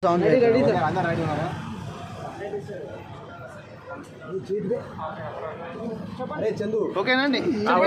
ఓకేనండి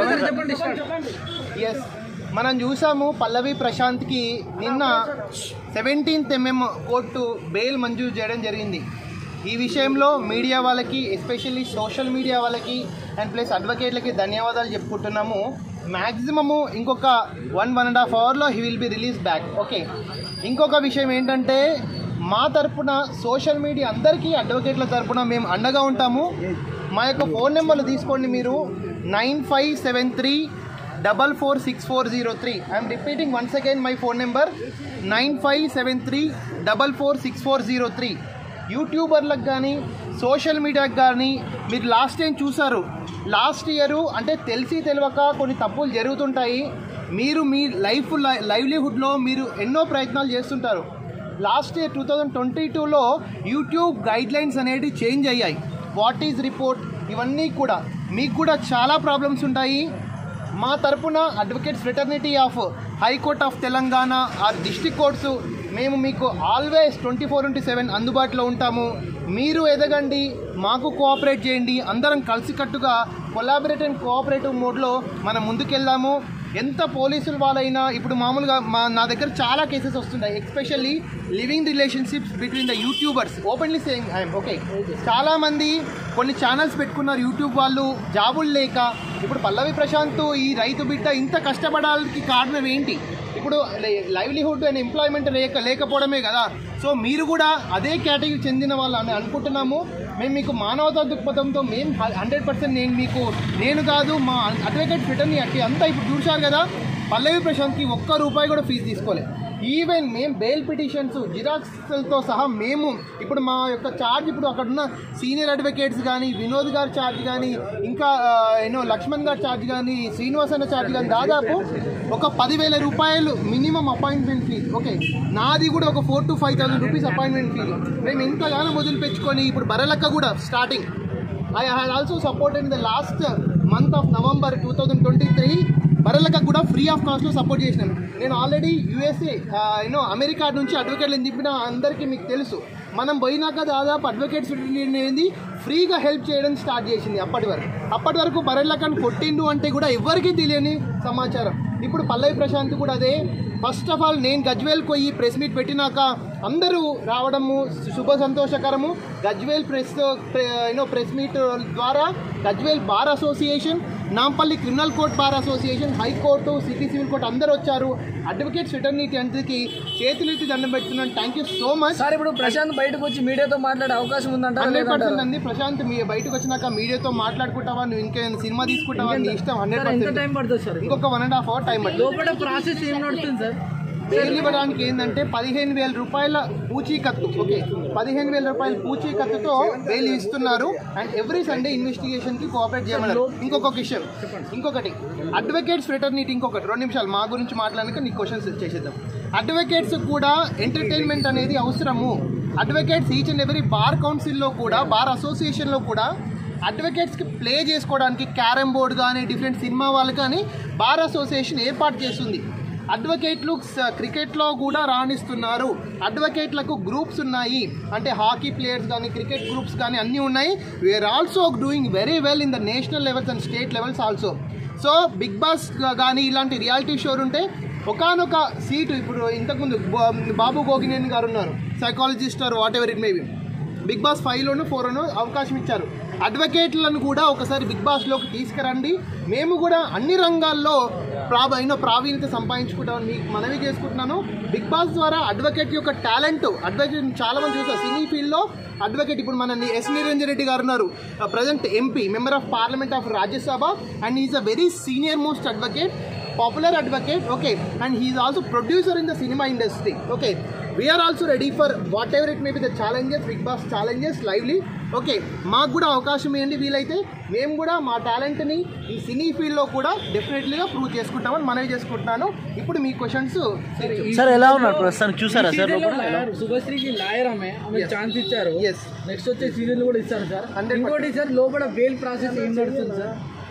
ఎస్ మనం చూసాము పల్లవి ప్రశాంత్కి నిన్న సెవెంటీన్త్ ఎంఎం కోర్టు బెయిల్ మంజూరు చేయడం జరిగింది ఈ విషయంలో మీడియా వాళ్ళకి ఎస్పెషల్లీ సోషల్ మీడియా వాళ్ళకి అండ్ ప్లస్ అడ్వకేట్లకి ధన్యవాదాలు చెప్పుకుంటున్నాము మ్యాక్సిమము ఇంకొక వన్ వన్ అండ్ హాఫ్ అవర్లో he will be release back okay ఇంకొక విషయం ఏంటంటే మా తరపున సోషల్ మీడియా అందరికీ అడ్వకేట్ల తరపున మేము అండగా ఉంటాము మా యొక్క ఫోన్ నెంబర్లు తీసుకోండి మీరు nine five seven three double four six four zero three I'm repeating once again my phone number nine five seven three double four six four zero three యూట్యూబర్లకు కానీ సోషల్ మీడియాకి కానీ మీరు లాస్ట్ టైం చూసారు last year అంటే తెలిసి తెలియక కొన్ని తప్పులు జరుగుతుంటాయి మీరు మీ లైఫ్ లైవ్లీహుడ్లో మీరు ఎన్నో ప్రయత్నాలు చేస్తుంటారు last year two thousand twenty టూలో యూట్యూబ్ గైడ్ లైన్స్ అనేవి చేంజ్ అయ్యాయి వాట్ ఈజ్ రిపోర్ట్ ఇవన్నీ కూడా మీకు కూడా చాలా ప్రాబ్లమ్స్ ఉంటాయి మా తరపున advocates fraternity of high court of Telangana ఆ డిస్టిక్ కోర్ట్స్ మేము మీకు always twenty four into seven అందుబాటులో ఉంటాము మీరు ఎదగండి మాకు కోఆపరేట్ చేయండి అందరం కలిసికట్టుగా కొలాబరేట్ అండ్ కోఆపరేటివ్ మోడ్లో మనం ముందుకెళ్దాము ఎంత పోలీసులు వాళ్ళైనా ఇప్పుడు మామూలుగా మా నా దగ్గర చాలా కేసెస్ వస్తుంటాయి especially living relationships between the YouTubers openly saying I'm okay చాలా మంది కొన్ని ఛానల్స్ పెట్టుకున్నారు యూట్యూబ్ వాళ్ళు జాబులు లేక ఇప్పుడు పల్లవి ప్రశాంత్ ఈ రైతు బిడ్డ ఇంత కష్టపడడానికి కారణం ఏంటి ఇప్పుడు లైవ్లీహుడ్ అండ్ ఎంప్లాయ్మెంట్ లేక లేకపోవడమే కదా సో మీరు కూడా అదే కేటగిరీ చెందిన వాళ్ళు అని అనుకుంటున్నాము మేము మీకు మానవతా దృక్పథంతో మేము హండ్రెడ్ పర్సెంట్ నేను మీకు నేను కాదు మా అడ్వకేట్ ఫిటర్ని అట్టి అంతా ఇప్పుడు చూశారు కదా పల్లవి ప్రశాంత్కి ఒక్క రూపాయి కూడా ఫీజు తీసుకోలేదు ఈవెన్ మేము బెయిల్ పిటిషన్స్ జిరాక్స్లతో సహా మేము ఇప్పుడు మా యొక్క ఛార్జ్ ఇప్పుడు అక్కడ ఉన్న సీనియర్ అడ్వకేట్స్ కానీ వినోద్ గారి ఛార్జ్ కానీ ఇంకా యూనో లక్ష్మణ్ గారి ఛార్జ్ కానీ శ్రీనివాస్ అన్న ఛార్జ్ కానీ దాదాపు ఒక పదివేల రూపాయలు మినిమం అపాయింట్మెంట్ ఫీజు ఓకే నాది కూడా ఒక four to five thousand rupees appointment fee మేము ఇంతగానో వదిలిపెచ్చుకొని ఇప్పుడు బరలక్క కూడా starting I had also supported in the last month of November two thousand twenty three బరలకు కూడా ఫ్రీ ఆఫ్ కాస్ట్లో సపోర్ట్ చేసినాను నేను ఆల్రెడీ యూఎస్ఏ యూనో అమెరికా నుంచి అడ్వకేట్లను దింపిన అందరికీ మీకు తెలుసు మనం పోయినాక దాదాపు అడ్వకేట్స్ అనేది ఫ్రీగా హెల్ప్ చేయడం స్టార్ట్ చేసింది అప్పటి వరకు అప్పటి వరకు బరెల్లకని కొట్టిండు అంటే కూడా ఎవరికీ తెలియని సమాచారం ఇప్పుడు పల్లవి ప్రశాంత్ కూడా అదే ఫస్ట్ ఆఫ్ ఆల్ నేను గజ్వేల్ పోయి ప్రెస్ మీట్ పెట్టినాక అందరూ రావడము శుభ సంతోషకరము Gajwel press you know press meet ద్వారా Gajwel bar association Nampally criminal court bar association high court city civil court అందరూ వచ్చారు అడ్వకేట్స్ ఫిటర్నిటీ అందరికీ చేతులెత్తి దండం పెడుతున్నాను thank you so much sir ఇప్పుడు ప్రశాంత్ బయటకు వచ్చి మీడియాతో మాట్లాడే అవకాశం ఉందంట హండ్రెడ్ పర్సెంట్ అండి ప్రశాంత్ మీ బయటకు వచ్చినాక మీడియాతో మాట్లాడుకుంటావా నువ్వు ఇంకేమైనా సినిమా తీసుకుంటావా నీ ఇష్టం హండ్రెడ్ ఎంత పర్సెంట్ టైం పడుతుంది సార్ ఇంకొక one and half hour time పడుతుంది లోపల ప్రాసెస్ ఏం నడుస్తుంది సార్ బెయిల్ ఇవ్వడానికి ఏంటంటే పదిహేను వేల రూపాయల పూచీకత్తు ఓకే పదిహేను వేల రూపాయల పూచీకత్తుతో బెయిల్ ఇస్తున్నారు అండ్ ఎవ్రీ సండే ఇన్వెస్టిగేషన్ కి కోఆపరేట్ చేయమన్నారు ఇంకొక విషయం ఇంకొకటి అడ్వకేట్స్ ఫ్రెటర్నిటీ ఇంకొకటి రెండు నిమిషాలు మా గురించి మాట్లాడడానికి నీ క్వశ్చన్స్ చేసేద్దాం అడ్వకేట్స్ కూడా ఎంటర్టైన్మెంట్ అనేది అవసరము advocates each and every bar కౌన్సిల్లో కూడా బార్ అసోసియేషన్లో కూడా అడ్వకేట్స్కి ప్లే చేసుకోవడానికి క్యారమ్ బోర్డ్ కానీ డిఫరెంట్ సినిమా వాళ్ళు కానీ బార్ అసోసియేషన్ ఏర్పాటు చేస్తుంది అడ్వకేట్లు స- క్రికెట్లో కూడా రాణిస్తున్నారు అడ్వకేట్లకు గ్రూప్స్ ఉన్నాయి అంటే హాకీ ప్లేయర్స్ కానీ క్రికెట్ గ్రూప్స్ కానీ అన్నీ ఉన్నాయి we're also doing very well in the national levels and state levels also so big boss కానీ ఇలాంటి రియాలిటీ షోలు ఉంటే ఒకనొక సీటు ఇప్పుడు ఇంతకుముందు బా- బాబు గోగినేని గారు ఉన్నారు psychologist or whatever ever it may big boss బాస్ ఫైవ్లోను ఫోర్లోను అవకాశం ఇచ్చారు అడ్వకేట్లను కూడా ఒకసారి బిగ్ బాస్లోకి తీసుకురండి మేము కూడా అన్ని రంగాల్లో ప్రాబ అయిన ప్రావీణ్యత సంపాదించుకుంటామని మీకు మనవి చేసుకుంటున్నాను బిగ్ బాస్ ద్వారా అడ్వకేట్ యొక్క టాలెంట్ అడ్వకేట్ చాలా మంది చూస్తారు సినీ ఫీల్డ్లో అడ్వకేట్ ఇప్పుడు మన ఎస్ నిరంజన్ రెడ్డి గారు ఉన్నారు present MP member of parliament of Rajya Sabha and is a very senior most advocate popular advocate okay and he's also producer in the cinema industry okay we are also ready for what ever it may be the challenges Bigg Boss challenges lively okay మాకు కూడా అవకాశం ఏంటి వీలైతే మేము కూడా మా టాలెంట్ని ఈ సినీ ఫీల్డ్లో కూడా డెఫినెట్లీగా ప్రూవ్ చేసుకుంటామని మనవి చేసుకుంటున్నాను ఇప్పుడు మీ క్వశ్చన్స్ సార్ ఎలా ఉన్నారు ప్రస్తుతానికి చూసారా సార్ లోపల లాయర్ శుభశ్రీకి లాయర్ ఆమె ఆమె ఛాన్స్ ఇచ్చారు ఎస్ నెక్స్ట్ వచ్చే సీజన్ కూడా ఇస్తారు సార్ 100% ఇంకోటి సార్ లోపల బెయిల్ ప్రాసెస్ ఏం నడుస్తుంది సార్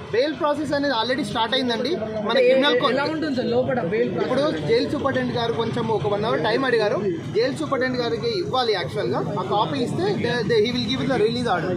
బెయిల్ ప్రాసెస్ అనేది ఆల్రెడీ స్టార్ట్ అయిందండి మన క్రిమినల్ ఎలా ఉంటుంది సార్ లోపల బెయిల్ ఇప్పుడు జైలు సూపరింటెండెంట్ గారు కొంచెం ఒక వన్ అవర్ టైం అడిగారు జైలు సూపరింటెండెంట్ గారికి ఇవ్వాలి యాక్చువల్ గా ఆ కాపీ ఇస్తే he will give the release order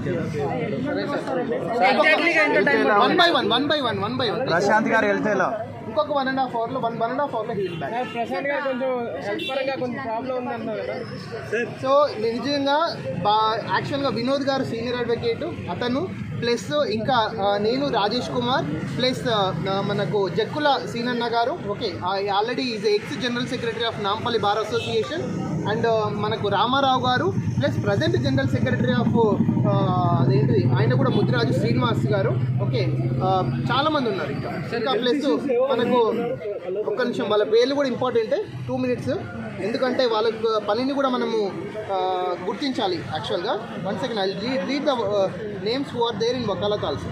one by one one by one one by one Prashant గారు వెళ్తే ఎలా ఇంకొక వన్ అండ్ హాఫ్ అవర్ లో one one and half hour లో హీ విల్ బ్యాక్ ప్రశాంత్ గారు కొంచెం హెల్త్ పరంగా కొంచెం ప్రాబ్లం ఉంది అన్నారు కదా సో నిజంగా బా యాక్చువల్గా వినోద్ గారు సీనియర్ అడ్వకేట్ అతను ప్లస్ ఇంకా ఆ, నేను రాజేష్ కుమార్ ప్లస్ ఆ, మనకు జక్కుల సీనన్న గారు okay already is ex general secretary of Nampally bar association and మనకు రామారావు గారు plus present general secretary of అదేంటి ఆయన కూడా ముద్రాజు శ్రీనివాస్ గారు ఓకే ఆ, చాలా మంది ఉన్నారు ఇంకా ఇంకా ప్లస్ మనకు ఒక్క నిమిషం వాళ్ళ పేర్లు కూడా ఇంపార్టెంటే టూ మినిట్స్ ఎందుకంటే వాళ్ళ పనిని కూడా మనము ఆ, గుర్తించాలి యాక్చువల్గా one second I read read the names who are there in vakalat also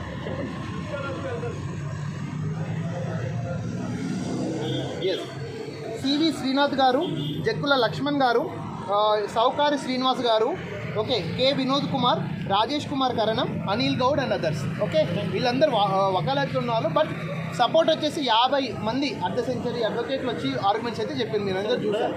S C V Srinath గారు జక్కుల లక్ష్మణ్ గారు ఆ, సౌకారి శ్రీనివాస్ గారు okay K Vinod Kumar Rajesh Kumar Karanam Anil Goud and others okay వీళ్ళందరూ వకాలత్లో ఉన్నారు బట్ సపోర్ట్ వచ్చేసి యాభై మంది అర్ధ సెంచరీ అడ్వకేట్లు వచ్చి ఆర్గ్యుమెంట్స్ అయితే చెప్పింది మీరు అందరూ చూసారు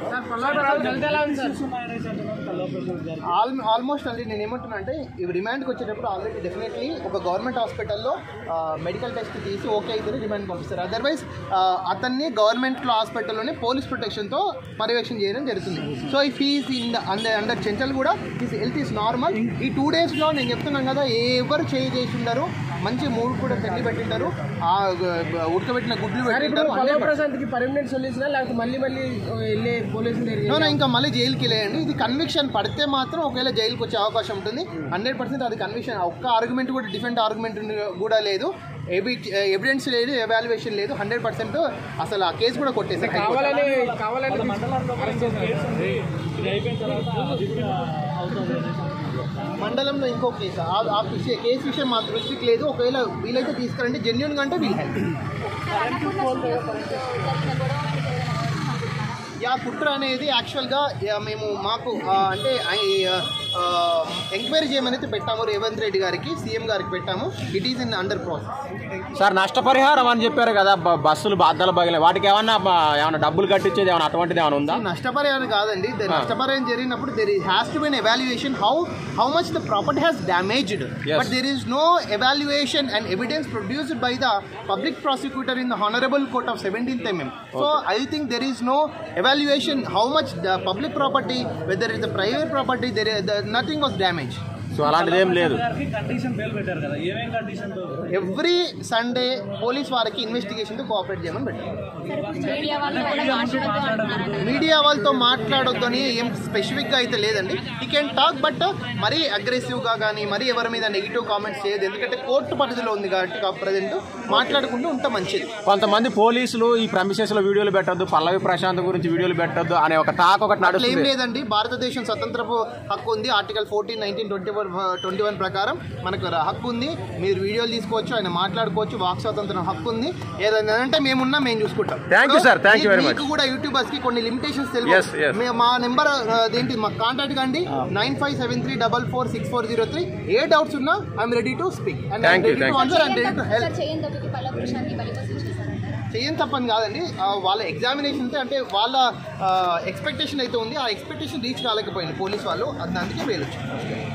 ఆల్ ఆల్మోస్ట్ అండి నేను ఏమంటున్నా అంటే ఇవి రిమాండ్కి వచ్చేటప్పుడు ఆల్రెడీ డెఫినెట్లీ ఒక గవర్నమెంట్ హాస్పిటల్లో మెడికల్ టెస్ట్ తీసి ఓకే అయితే రిమాండ్ పంపిస్తారు అదర్వైజ్ అతన్ని గవర్నమెంట్లో హాస్పిటల్లోనే పోలీస్ ప్రొటెక్షన్తో పర్యవేక్షణ చేయడం జరుగుతుంది సో ఈ ఫీజ్ ఇన్ అండర్ అండర్ చెంచల్ కూడా హిస్ హెల్త్ ఈస్ నార్మల్ ఈ టూ డేస్లో నేను చెప్తున్నాను కదా ఎవరు చేయి చేసి ఉండరు మంచి మూడు కూడా తల్లి పెట్టింటారు ఆ గ- గ- ఉడకబెట్టిన గుడ్లు పెట్టింటారు పల్లవ ప్రశాంత్ కి పర్మనెంట్ సొల్యూషన్ లేకపోతే మళ్ళీ మళ్ళీ వెళ్ళే పోలీసులు దగ్గరికి నో, నో, ఇంకా మళ్ళీ జైలుకి వెళ్ళేయండి ఇది కన్విక్షన్ పడితే మాత్రం ఒకవేళ జైలుకి వచ్చే అవకాశం ఉంటుంది హండ్రెడ్ పర్సెంట్ అది కన్విక్షన్ ఒక్క ఆర్గ్యుమెంట్ కూడా డిఫరెంట్ ఆర్గ్యుమెంట్ కూడా లేదు ఎవి ఎవిడెన్స్ లేదు ఎవాల్యుయేషన్ లేదు హండ్రెడ్ పర్సెంట్ అసలు ఆ కేసు కూడా కొట్టేసారు కావాలని కావాలని arrest చేశారు. మండలంలో ఇంకో కేసు ఆ- ఆ విషయం కేసు విషయం మా దృష్టికి లేదు ఒకవేళ వీలైతే తీసుకురండి జెన్యున్ గా అంటే వీల్ హెల్ప్ యా కుట్ర అనేది యాక్చువల్గా యా, మేము మాకు ఆ, అంటే ఎంక్వైరీ చేయమని అయితే పెట్టాము రేవంత్ రెడ్డి గారికి సీఎం గారికి పెట్టాము it is in under process sir నష్టపరిహారం అని చెప్పారు కదా బ- బస్సులు బాధలు పగిలే వాటికి ఏమన్నా బ- ఏమన్నా డబ్బులు కట్టించేది ఏమన్నా అటువంటిది ఏమైనా ఉందా నష్టపరిహారం కాదండి ద- నష్టపరిహారం జరిగినప్పుడు there has to be evaluation how how much the property has damaged Yes. But there is no evaluation and evidence produced by the public prosecutor in the honourable court of seventeenth MM so I think there is no evaluation how much the public property whether is the private property there nothing was damage so అలాంటిది ఏం లేదు every Sunday police వారికి ఇన్వెస్టిగేషన్తో cooperate చేయమని పెట్టారు media వాళ్ళు కూడా మాట్లాడొద్దు అంటున్నారంట media వాళ్ళతో మాట్లాడొద్దు అని ఏం స్పెసిఫిక్గా అయితే లేదండి ఈ కెన్ టాక్ బట్ మరీ అగ్రెసివ్గా కానీ మరీ ఎవరి మీద నెగిటివ్ కామెంట్స్ చేయదు ఎందుకంటే కోర్టు పరిధిలో ఉంది కాబట్టి ప్రజెంట్ మాట్లాడుకుంటూ ఉంటే మంచిది కొంతమంది పోలీసులు ఈ ప్రమిసెస్ లో వీడియోలు పెట్టొద్దు పల్లవి ప్రశాంత్ గురించి వీడియోలు పెట్టొద్దు అనే ఒక టాక్ ఒకటి అట్లా ఏం నడుస్తుంది లేదండి భారతదేశం స్వతంత్రపు హక్కు ఉంది article fourteen nineteen twenty one twenty one ప్రకారం మనకు ర- హక్కు ఉంది మీరు వీడియోలు తీసుకోవచ్చు ఆయన మాట్లాడుకోవచ్చు వాక్ స్వాతంత్రం హక్కు ఉంది ఏదైనా అంటే మేమున్నా మేము చూసుకుంటాం Thank you, sir. Thank you very much. మీకు కూడా యూట్యూబర్స్ కి కొన్ని లిమిటేషన్స్ Yes, తెలుసు yes. మే- మా నెంబర్ ఏంటి మా కాంటాక్ట్ కండి nine five seven three double four six four zero three ఏ డౌట్స్ ఉన్నా I'm ready to speak and Thank you, ready thank to you. Answer and ready to help sir చేయని తప్పుకి పల్ల పురుషాన్ని బలిపశం చేశారంట చెయ్యని తప్పని కాదండి ఆ, వాళ్ళ ఎగ్జామినేషన్ అంటే వాళ్ళ ఎక్స్పెక్టేషన్ అయితే ఉంది ఆ ఎక్స్పెక్టేషన్ రీచ్ కాలేకపోయింది పోలీస్ వాళ్ళు అది అందుకే వేయచ్చు